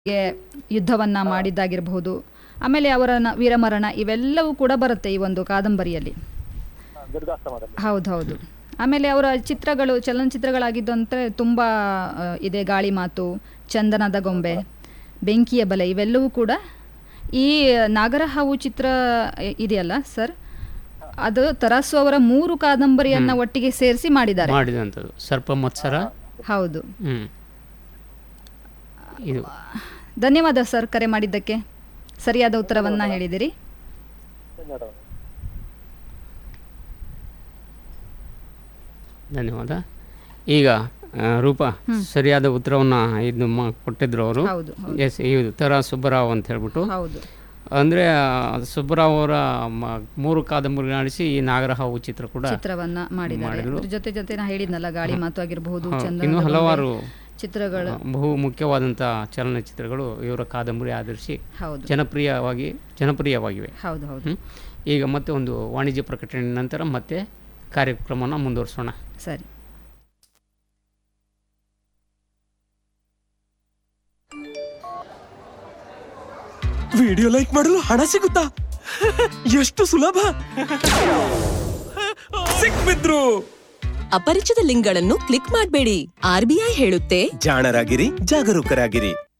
ಗೆ ಯುದ್ಧವನ್ನ ಮಾಡಿದ್ದಾಗಿರಬಹುದು ಆಮೇಲೆ ಅವರ ನ- ವೀರಮರಣ ಇವೆಲ್ಲವೂ ಕೂಡ ಬರುತ್ತೆ ಈ ಒಂದು ಕಾದಂಬರಿಯಲ್ಲಿ ದುರ್ಗಾಸ್ತಮದಲ್ಲಿ ಹೌದು ಹೌದು ಆಮೇಲೆ ಅವರ ಚಿತ್ರಗಳು ಚಲನಚಿತ್ರಗಳಾಗಿದ್ದು ಅಂದರೆ ತುಂಬ ಆ, ಇದೆ ಗಾಳಿ ಮಾತು ಚಂದನದ ಗೊಂಬೆ ಬೆಂಕಿಯ ಬಲೆ ಇವೆಲ್ಲವೂ ಕೂಡ ಈ ನಾಗರಹಾವು ಚಿತ್ರ ಇ- ಇದೆಯಲ್ಲ ಸರ್ ಅದು ತರಾಸು ಅವರ ಮೂರು ಕಾದಂಬರಿಯನ್ನ ಒಟ್ಟಿಗೆ ಸೇರಿಸಿ ಮಾಡಿದ್ದಾರೆ ಮಾಡಿದಂಥದ್ದು ಸರ್ಪ ಮತ್ಸರ ಹೌದು ಹ್ಮ್ ಇದು ಧನ್ಯವಾದ ಸರ್ ಕರೆ ಮಾಡಿದ್ದಕ್ಕೆ ಸರಿಯಾದ ಉತ್ತರವನ್ನ ಹೇಳಿದಿರಿ ಧನ್ಯವಾದ ಧನ್ಯವಾದ ಈಗ ಆ, ರೂಪಾ ಸರಿಯಾದ ಉತ್ತರವನ್ನ ಇದು ಮಾ- ಕೊಟ್ಟಿದ್ರು ಅವರು ಹೌದು ಎಸ್ ಇದು ತರ ಸುಬ್ಬರಾವ್ ಅಂತ ಹೇಳ್ಬಿಟ್ಟು ಹೌದು ಅಂದ್ರೆ ಆ, ಸುಬ್ಬರಾವ್ ಅವರ ಮ- ಮೂರು ಕಾದಂಬರಿ ನಡೆಸಿ ಈ ನಾಗರಹಾವು ಚಿತ್ರ ಕೂಡ ಚಿತ್ರವನ್ನ ಮಾಡಿದ್ದಾರೆ ಮಾಡಿದ್ರು. ಅದ್ರ ಜೊತೆ ಜೊತೆ ನಾ ಹೇಳಿದ್ನಲ್ಲ ಗಾಳಿ ಮಾತು ಆಗಿರಬಹುದು ಹೌದು, ಚಂದನದ ಇನ್ನೂ ಗೊಂಬೆ, ಹಲವಾರು ಚಿತ್ರಗಳು ಬಹು ಮುಖ್ಯವಾದಂಥ ಚಲನಚಿತ್ರಗಳು ಇವರ ಕಾದಂಬರಿ ಆಧರಿಸಿ ಹೌದು ಜನಪ್ರಿಯವಾಗಿ ಜನಪ್ರಿಯವಾಗಿವೆ ಹೌದು ಹೌದು ಹ್ಮ್? ಈಗ ಮತ್ತೆ ಒಂದು ವಾಣಿಜ್ಯ ಪ್ರಕಟಣೆ ನಂತರ ಮತ್ತೆ ಕಾರ್ಯಕ್ರಮನ ಮುಂದುವರಿಸೋಣ ಸರಿ ವಿಡಿಯೋ ಲೈಕ್ ಮಾಡಲು ಹಣ ಸಿಗುತ್ತಾ ಎಷ್ಟು ಸುಲಭ ಸಿಕ್ಬಿದ್ರು ಅಪರಿಚಿತ ಲಿಂಕ್ಗಳನ್ನು ಕ್ಲಿಕ್ ಮಾಡಬೇಡಿ ಆರ್ಬಿಐ ಹೇಳುತ್ತೆ ಜಾಣರಾಗಿರಿ ಜಾಗರೂಕರಾಗಿರಿ